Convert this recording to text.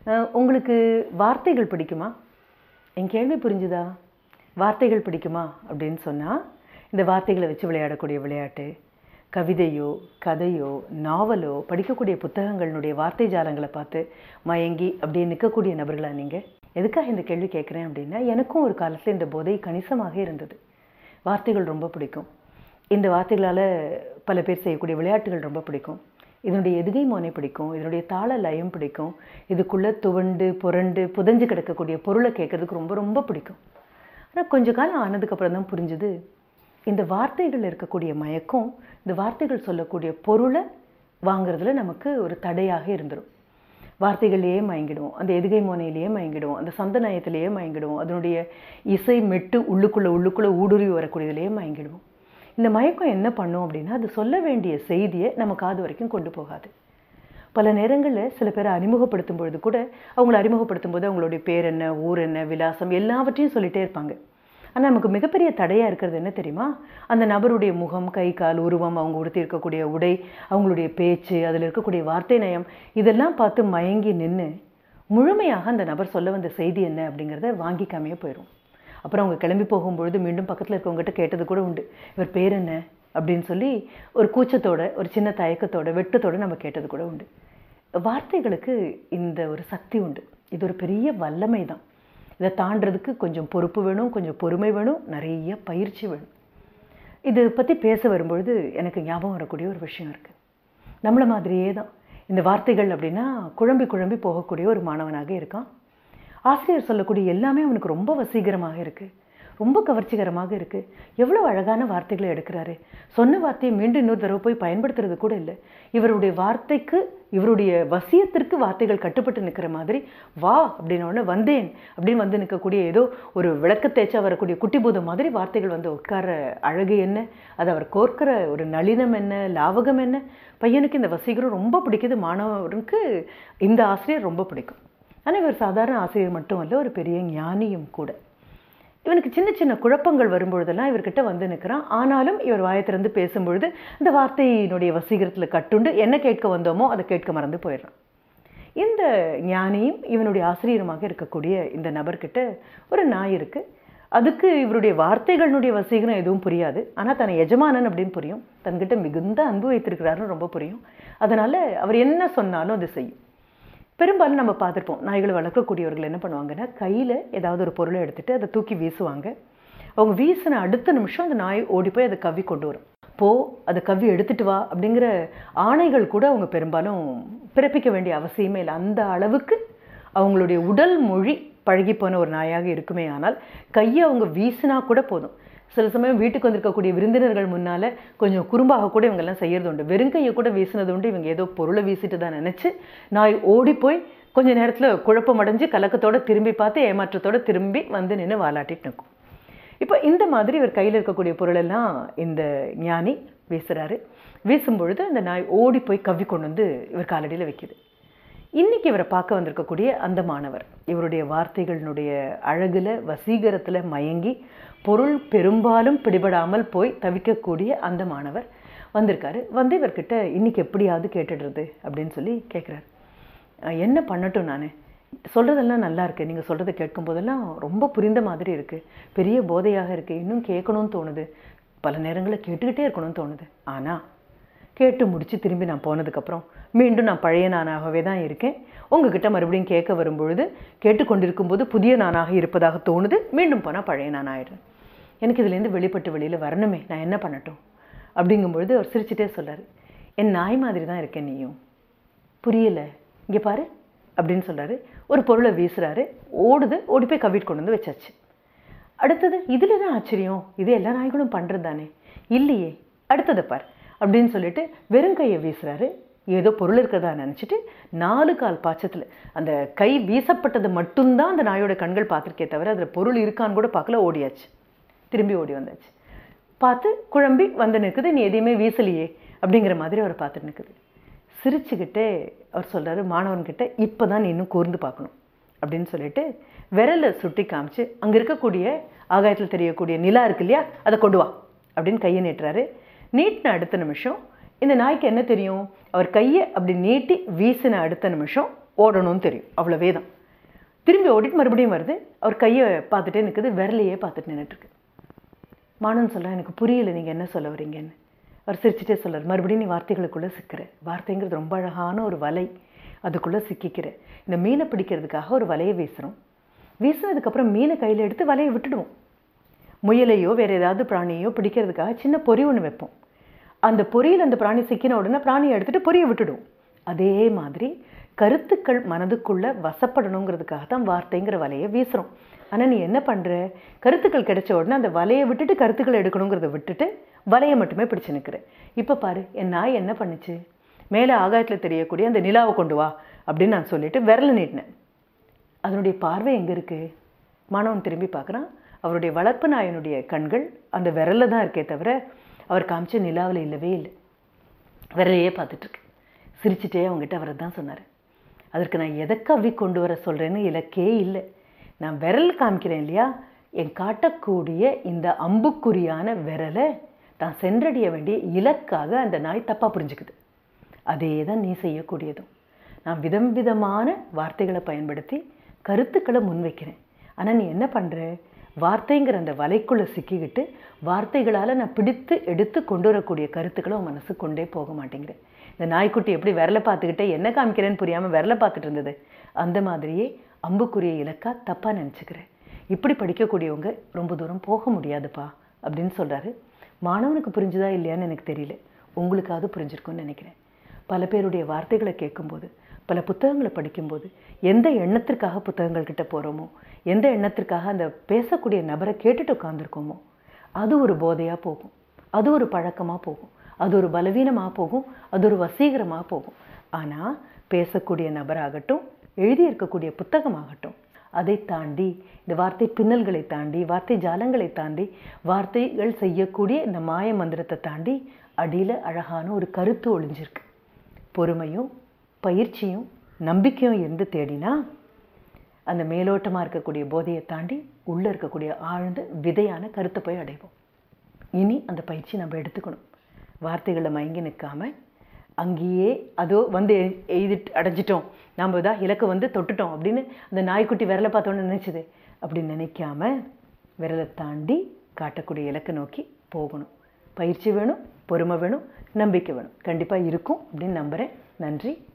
அஹ், உங்களுக்கு வார்த்தைகள் பிடிக்குமா என் கேள்வி புரிஞ்சுதா வார்த்தைகள் பிடிக்குமா அப்படின்னு சொன்னால் இந்த வார்த்தைகளை வச்சு விளையாடக்கூடிய விளையாட்டு கவிதையோ கதையோ நாவலோ படிக்கக்கூடிய புத்தகங்களினுடைய வார்த்தை ஜாலங்களை பார்த்து மயங்கி அப்படியே நிற்கக்கூடிய நபர்களா நீங்கள் எதுக்காக இந்த கேள்வி கேட்குறேன் அப்படின்னா எனக்கும் ஒரு காலத்தில் இந்த போதை கணிசமாக இருந்தது வார்த்தைகள் ரொம்ப பிடிக்கும் இந்த வார்த்தைகளால் பல பேர் செய்யக்கூடிய விளையாட்டுகள் ரொம்ப பிடிக்கும் இதனுடைய எதுகை மோனை பிடிக்கும் இதனுடைய தாள லயம் பிடிக்கும் இதுக்குள்ளே துவண்டு புரண்டு புதைஞ்சு கிடக்கக்கூடிய பொருளை கேட்கறதுக்கு ரொம்ப ரொம்ப பிடிக்கும் ஆனால் கொஞ்ச காலம் ஆனதுக்கப்புறம் தான் புரிஞ்சுது இந்த வார்த்தைகள் இருக்கக்கூடிய மயக்கம் இந்த வார்த்தைகள் சொல்லக்கூடிய பொருளை வாங்குறதுல நமக்கு ஒரு தடையாக இருந்துடும் வார்த்தைகள்லேயே மயங்கிடுவோம் அந்த எதுகை மோனையிலேயே மயங்கிடுவோம் அந்த சந்தநயத்திலேயே மயங்கிடுவோம் அதனுடைய இசை மெட்டு உள்ளுக்குள்ளே உள்ளுக்குள்ளே ஊடுருவி வரக்கூடியதுலேயே மயங்கிடுவோம் இந்த மயக்கம் என்ன பண்ணும் அப்படின்னா அது சொல்ல வேண்டிய செய்தியை நம்ம காது வரைக்கும் கொண்டு போகாது பல நேரங்களில் சில பேரை அறிமுகப்படுத்தும் பொழுது கூட அவங்கள அறிமுகப்படுத்தும் போது அவங்களுடைய பேர் என்ன ஊர் என்ன விலாசம் எல்லாவற்றையும் சொல்லிட்டே இருப்பாங்க ஆனால் நமக்கு மிகப்பெரிய தடையாக இருக்கிறது என்ன தெரியுமா அந்த நபருடைய முகம் கை கால் உருவம் அவங்க உடுத்தி இருக்கக்கூடிய உடை அவங்களுடைய பேச்சு அதில் இருக்கக்கூடிய வார்த்தை நயம் இதெல்லாம் பார்த்து மயங்கி நின்று முழுமையாக அந்த நபர் சொல்ல வந்த செய்தி என்ன அப்படிங்கிறத வாங்கிக்காமையே போயிடும் அப்புறம் அவங்க கிளம்பி போகும்பொழுது மீண்டும் பக்கத்தில் இருக்கவங்ககிட்ட கேட்டது கூட உண்டு இவர் பேர் என்ன அப்படின்னு சொல்லி ஒரு கூச்சத்தோட ஒரு சின்ன தயக்கத்தோட வெட்டத்தோட நம்ம கேட்டது கூட உண்டு வார்த்தைகளுக்கு இந்த ஒரு சக்தி உண்டு இது ஒரு பெரிய வல்லமை தான் இதை தாண்டறதுக்கு கொஞ்சம் பொறுப்பு வேணும் கொஞ்சம் பொறுமை வேணும் நிறைய பயிற்சி வேணும் இது பற்றி பேச வரும்பொழுது எனக்கு ஞாபகம் வரக்கூடிய ஒரு விஷயம் இருக்குது நம்மளை மாதிரியே தான் இந்த வார்த்தைகள் அப்படின்னா குழம்பி குழம்பி போகக்கூடிய ஒரு மாணவனாக இருக்கான் ஆசிரியர் சொல்லக்கூடிய எல்லாமே அவனுக்கு ரொம்ப வசீகரமாக இருக்குது ரொம்ப கவர்ச்சிகரமாக இருக்குது எவ்வளோ அழகான வார்த்தைகளை எடுக்கிறாரு சொன்ன வார்த்தையை மீண்டும் இன்னொரு தடவை போய் பயன்படுத்துறது கூட இல்லை இவருடைய வார்த்தைக்கு இவருடைய வசியத்திற்கு வார்த்தைகள் கட்டுப்பட்டு நிற்கிற மாதிரி வா அப்படின்னு உடனே வந்தேன் அப்படின்னு வந்து நிற்கக்கூடிய ஏதோ ஒரு விளக்க தேய்ச்சா வரக்கூடிய குட்டி பூதம் மாதிரி வார்த்தைகள் வந்து உட்கார அழகு என்ன அது அவர் கோர்க்கிற ஒரு நளினம் என்ன லாவகம் என்ன பையனுக்கு இந்த வசீகரம் ரொம்ப பிடிக்குது மாணவருக்கு இந்த ஆசிரியர் ரொம்ப பிடிக்கும் ஆனால் இவர் சாதாரண ஆசிரியர் மட்டும் அல்ல ஒரு பெரிய ஞானியும் கூட இவனுக்கு சின்ன சின்ன குழப்பங்கள் வரும்பொழுதெல்லாம் இவர்கிட்ட வந்து நிற்கிறான் ஆனாலும் இவர் வாயை திறந்து பேசும்பொழுது இந்த வார்த்தையினுடைய வசீகரத்தில் கட்டுண்டு என்ன கேட்க வந்தோமோ அதை கேட்க மறந்து போயிடுறான் இந்த ஞானியும் இவனுடைய ஆசிரியருமாக இருக்கக்கூடிய இந்த நபர்கிட்ட ஒரு நாய் இருக்கு அதுக்கு இவருடைய வார்த்தைகளினுடைய வசீகரம் எதுவும் புரியாது ஆனால் தன்னை எஜமானன் அப்படின்னு புரியும் தன்கிட்ட மிகுந்த அன்பு வைத்திருக்கிறாருன்னு ரொம்ப புரியும் அதனால் அவர் என்ன சொன்னாலும் அது செய்யும் பெரும்பாலும் நம்ம பார்த்துருப்போம் நாய்களை வளர்க்கக்கூடியவர்கள் என்ன பண்ணுவாங்கன்னா கையில் ஏதாவது ஒரு பொருளை எடுத்துட்டு அதை தூக்கி வீசுவாங்க அவங்க வீசின அடுத்த நிமிஷம் அந்த நாய் ஓடி போய் அதை கவ்வி கொண்டு வரும் போ அதை கவ்வி எடுத்துட்டு வா அப்படிங்கிற ஆணைகள் கூட அவங்க பெரும்பாலும் பிறப்பிக்க வேண்டிய அவசியமே இல்லை அந்த அளவுக்கு அவங்களுடைய உடல் மொழி பழகிப்போன ஒரு நாயாக இருக்குமே ஆனால் கையை அவங்க வீசினா கூட போதும் சில சமயம் வீட்டுக்கு வந்திருக்கக்கூடிய விருந்தினர்கள் முன்னால் கொஞ்சம் குறும்பாக கூட இவங்கெல்லாம் செய்யறது உண்டு வெறுங்கையை கூட வீசினது உண்டு இவங்க ஏதோ பொருளை வீசிட்டு தான் நினச்சி நாய் ஓடி போய் கொஞ்ச நேரத்தில் குழப்பம் அடைஞ்சு கலக்கத்தோட திரும்பி பார்த்து ஏமாற்றத்தோட திரும்பி வந்து நின்று வாலாட்டிட்டு நிற்கும் இப்போ இந்த மாதிரி இவர் கையில் இருக்கக்கூடிய பொருளெல்லாம் இந்த ஞானி வீசுறாரு வீசும் பொழுது அந்த நாய் ஓடி போய் கவ்வி கொண்டு வந்து இவர் காலடியில் வைக்குது இன்னைக்கு இவரை பார்க்க வந்திருக்கக்கூடிய அந்த மாணவர் இவருடைய வார்த்தைகளினுடைய அழகுல வசீகரத்தில் மயங்கி பொருள் பெரும்பாலும் பிடிபடாமல் போய் தவிக்கக்கூடிய அந்த மாணவர் வந்திருக்காரு வந்து இவர்கிட்ட இன்னைக்கு எப்படியாவது கேட்டுடுறது அப்படின்னு சொல்லி கேட்குறாரு அஹ் என்ன பண்ணட்டும் நான் சொல்கிறதெல்லாம் நல்லா இருக்கு நீங்கள் சொல்கிறத கேட்கும் போதெல்லாம் ரொம்ப புரிந்த மாதிரி இருக்குது பெரிய போதையாக இருக்குது இன்னும் கேட்கணும்னு தோணுது பல நேரங்களில் கேட்டுக்கிட்டே இருக்கணும்னு தோணுது ஆனால் கேட்டு முடித்து திரும்பி நான் போனதுக்கப்புறம் மீண்டும் நான் பழைய நானாகவே தான் இருக்கேன் உங்ககிட்ட மறுபடியும் கேட்க வரும்பொழுது கேட்டுக்கொண்டிருக்கும் போது புதிய நானாக இருப்பதாக தோணுது மீண்டும் போனால் பழைய நான் ஆயிடுறேன் எனக்கு இதுலேருந்து வெளிப்பட்டு வெளியில் வரணுமே நான் என்ன பண்ணட்டும் அப்படிங்கும்பொழுது அவர் சிரிச்சிட்டே சொல்றாரு என் நாய் மாதிரி தான் இருக்கேன் நீயும் புரியல இங்கே பாரு அப்படின்னு சொல்றாரு ஒரு பொருளை வீசுறாரு ஓடுது ஓடி போய் கவிட்டு கொண்டு வந்து வச்சாச்சு அடுத்தது இதில் என்ன ஆச்சரியம் இது எல்லா நாய்களும் பண்ணுறது தானே இல்லையே அடுத்ததை பார் அப்படின்னு சொல்லிட்டு வெறும் கையை வீசுறாரு ஏதோ பொருள் இருக்கிறதா நினச்சிட்டு நாலு கால் பாய்ச்சத்தில் அந்த கை வீசப்பட்டது மட்டும்தான் அந்த நாயோட கண்கள் பார்த்துருக்கே தவிர அதில் பொருள் இருக்கான்னு கூட பார்க்கல ஓடியாச்சு திரும்பி ஓடி வந்தாச்சு பார்த்து குழம்பி வந்து நிற்குது நீ எதையுமே வீசலையே அப்படிங்கிற மாதிரி அவர் பார்த்துட்டு நிற்குது சிரிச்சுக்கிட்டே அவர் சொல்றாரு மாணவன்கிட்ட இப்போ தான் நீ இன்னும் கூர்ந்து பார்க்கணும் அப்படின்னு சொல்லிட்டு விரலை சுட்டி காமிச்சு அங்கே இருக்கக்கூடிய ஆகாயத்தில் தெரியக்கூடிய நிலா இருக்கு இல்லையா அதை கொண்டு வா அப்படின்னு கையை நீட்டுறாரு நீட்டின அடுத்த நிமிஷம் இந்த நாய்க்கு என்ன தெரியும் அவர் கையை அப்படி நீட்டி வீசின அடுத்த நிமிஷம் ஓடணும்னு தெரியும் அவ்வளோவே தான் திரும்பி ஓடிட்டு மறுபடியும் வருது அவர் கையை பார்த்துட்டே நிற்குது விரலையே பார்த்துட்டு நின்றுட்டுருக்கு மாணவன் சொல்ல எனக்கு புரியல நீங்கள் என்ன சொல்ல வரீங்கன்னு அவர் சிரிச்சுட்டே சொல்றார் மறுபடியும் நீ வார்த்தைகளுக்குள்ளே சிக்கிற வார்த்தைங்கிறது ரொம்ப அழகான ஒரு வலை அதுக்குள்ளே சிக்கிக்கிற இந்த மீனை பிடிக்கிறதுக்காக ஒரு வலையை வீசுகிறோம் வீசினதுக்கப்புறம் மீனை கையில் எடுத்து வலையை விட்டுடுவோம் முயலையோ வேறு ஏதாவது பிராணியோ பிடிக்கிறதுக்காக சின்ன பொறி ஒன்று வைப்போம் அந்த பொறியில் அந்த பிராணி சிக்கின உடனே பிராணியை எடுத்துகிட்டு பொறியை விட்டுடுவோம் அதே மாதிரி கருத்துக்கள் மனதுக்குள்ளே வசப்படணுங்கிறதுக்காக தான் வார்த்தைங்கிற வலையை வீசுகிறோம் ஆனால் நீ என்ன பண்ணுற கருத்துக்கள் கிடைச்ச உடனே அந்த வலையை விட்டுட்டு கருத்துக்களை எடுக்கணுங்கிறத விட்டுட்டு வலையை மட்டுமே பிடிச்சு நிற்கிற இப்போ பாரு என் நாய் என்ன பண்ணுச்சு மேலே ஆகாயத்தில் தெரியக்கூடிய அந்த நிலாவை கொண்டு வா அப்படின்னு நான் சொல்லிட்டு விரல நீட்டினேன் அதனுடைய பார்வை எங்கே இருக்குது மாணவன் திரும்பி பார்க்குறான் அவருடைய வளர்ப்பு நாயனுடைய கண்கள் அந்த விரலில் தான் இருக்கே தவிர அவர் காமிச்ச நிலாவில் இல்லவே இல்லை விரலையே பார்த்துட்ருக்கு சிரிச்சிட்டே அவங்ககிட்ட அவரை தான் சொன்னார் அதற்கு நான் எதை கவி கொண்டு வர சொல்கிறேன்னு இலக்கே இல்லை நான் விரல் காமிக்கிறேன் இல்லையா என் காட்டக்கூடிய இந்த அம்புக்குறியான விரலை தான் சென்றடைய வேண்டிய இலக்காக அந்த நாய் தப்பாக புரிஞ்சுக்குது அதே தான் நீ செய்யக்கூடியதும் நான் விதம் விதமான வார்த்தைகளை பயன்படுத்தி கருத்துக்களை முன்வைக்கிறேன் ஆனால் நீ என்ன பண்ணுற வார்த்தைங்கிற அந்த வலைக்குள்ளே சிக்கிக்கிட்டு வார்த்தைகளால் நான் பிடித்து எடுத்து கொண்டு வரக்கூடிய கருத்துக்களை உன் மனசு கொண்டே போக மாட்டேங்கிறேன் இந்த நாய்க்குட்டி எப்படி விரலை பார்த்துக்கிட்டே என்ன காமிக்கிறேன்னு புரியாமல் விரலை பார்த்துட்டு இருந்தது அந்த மாதிரியே அம்புக்குரிய இலக்கா தப்பாக நினச்சிக்கிறேன் இப்படி படிக்கக்கூடியவங்க ரொம்ப தூரம் போக முடியாதுப்பா அப்படின்னு சொல்கிறாரு மாணவனுக்கு புரிஞ்சுதா இல்லையான்னு எனக்கு தெரியல உங்களுக்காவது புரிஞ்சிருக்கும்னு நினைக்கிறேன் பல பேருடைய வார்த்தைகளை கேட்கும்போது பல புத்தகங்களை படிக்கும்போது எந்த எண்ணத்திற்காக புத்தகங்கள் கிட்ட போகிறோமோ எந்த எண்ணத்திற்காக அந்த பேசக்கூடிய நபரை கேட்டுட்டு உட்காந்துருக்கோமோ அது ஒரு போதையாக போகும் அது ஒரு பழக்கமாக போகும் அது ஒரு பலவீனமாக போகும் அது ஒரு வசீகரமாக போகும் ஆனால் பேசக்கூடிய நபராகட்டும் எழுதி இருக்கக்கூடிய புத்தகமாகட்டும் அதை தாண்டி இந்த வார்த்தை பின்னல்களை தாண்டி வார்த்தை ஜாலங்களை தாண்டி வார்த்தைகள் செய்யக்கூடிய இந்த மாய மந்திரத்தை தாண்டி அடியில் அழகான ஒரு கருத்து ஒளிஞ்சிருக்கு பொறுமையும் பயிற்சியும் நம்பிக்கையும் இருந்து தேடினா அந்த மேலோட்டமாக இருக்கக்கூடிய போதையை தாண்டி உள்ளே இருக்கக்கூடிய ஆழ்ந்த விதையான கருத்தை போய் அடைவோம் இனி அந்த பயிற்சி நம்ம எடுத்துக்கணும் வார்த்தைகளை மயங்கி நிற்காம அங்கேயே அதோ வந்து எ- எய்திட்டு அடைஞ்சிட்டோம் நம்ம தான் இலக்கு வந்து தொட்டுட்டோம் அப்படின்னு அந்த நாய்க்குட்டி விரலை பார்த்தோன்னு நினைச்சது அப்படி நினைக்காம விரலை தாண்டி காட்டக்கூடிய இலக்கை நோக்கி போகணும் பயிற்சி வேணும் பொறுமை வேணும் நம்பிக்கை வேணும் கண்டிப்பாக இருக்கும் அப்படின்னு நம்புகிறேன் நன்றி